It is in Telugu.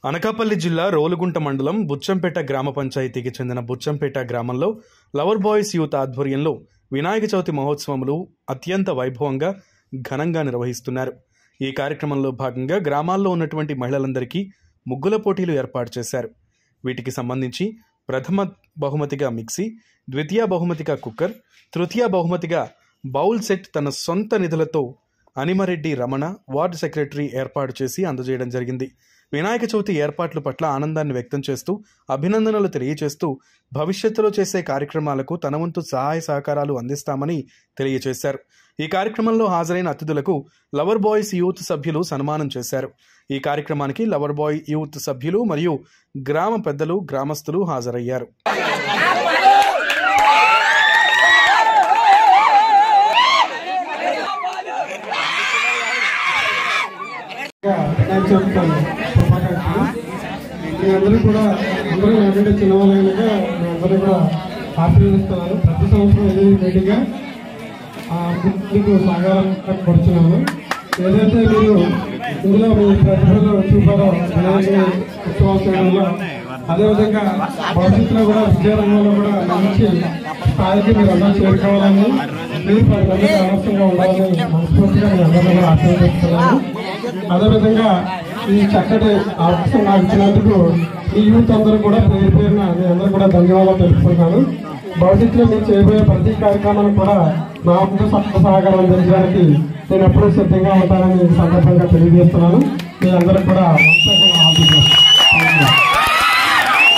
అనకాపల్లి జిల్లా రోలుగుంట మండలం బుచ్చంపేట గ్రామ పంచాయతీకి చెందిన బుచ్చంపేట గ్రామంలో లవర్ బాయ్స్ యూత్ ఆధ్వర్యంలో వినాయక చవితి మహోత్సవములు అత్యంత వైభవంగా ఘనంగా నిర్వహిస్తున్నారు ఈ కార్యక్రమంలో భాగంగా గ్రామాల్లో ఉన్నటువంటి మహిళలందరికీ ముగ్గుల పోటీలు ఏర్పాటు చేశారు వీటికి సంబంధించి ప్రథమ బహుమతిగా మిక్సీ ద్వితీయ బహుమతిగా కుక్కర్ తృతీయ బహుమతిగా బౌల్ సెట్ తన సొంత నిధులతో అనిమరెడ్డి రమణ వార్డు సెక్రటరీ ఏర్పాటు చేసి అందజేయడం జరిగింది వినాయక చవితి ఏర్పాట్ల పట్ల ఆనందాన్ని వ్యక్తం చేస్తూ అభినందనలు తెలియజేస్తూ భవిష్యత్తులో చేసే కార్యక్రమాలకు తన వంతు సహాయ సహకారాలు అందిస్తామని తెలియజేశారు ఈ కార్యక్రమంలో హాజరైన అతిథులకు లవర్ బాయ్స్ యూత్ సభ్యులు సన్మానం చేశారు ఈ కార్యక్రమానికి లవర్ బాయ్ యూత్ సభ్యులు మరియు గ్రామ పెద్దలు గ్రామస్తులు హాజరయ్యారు వినాయక చవితి శుభాకాంక్షలు మీ అందరూ కూడా అందరూ నాకంటే చిన్నవాళ్ళగా మీ అందరూ కూడా ఆశీర్వదిస్తున్నాను ప్రతి సంవత్సరం ఇదే మీటింగ్గా మీకు సహకారం పడుతున్నాను ఏదైతే మీరు ఇందులో మీ ప్రతిభలో చూపారో వినాయక ఉత్సవాల సమయంలో అదేవిధంగా భవిష్యత్తులో కూడా విద్యారంగంలో కూడా మంచి స్థాయికి మీరు అందరూ చేరుకోవాలని మీరు పది మందికి ఆదర్శంగా ఉండాలని మనస్ఫూర్తిగా మీ అందరూ కూడా ఆశీర్వదిస్తున్నాను అదేవిధంగా ఈ చక్కటి అవకాశం నాకు ఇచ్చినందుకు ఈ యూత్ అందరూ కూడా పేరు పేరున మీ అందరూ కూడా ధన్యవాదాలు తెలుపుకుంటున్నాను భవిష్యత్తులో మీరు చేయబోయే ప్రతి కార్యక్రమానికి కూడా నా వంతు సత్వ సహకారం అందించడానికి నేను ఎప్పుడూ సిద్ధంగా ఉంటానని ఈ సందర్భంగా తెలియజేస్తున్నాను మీ అందరూ కూడా వంశంగా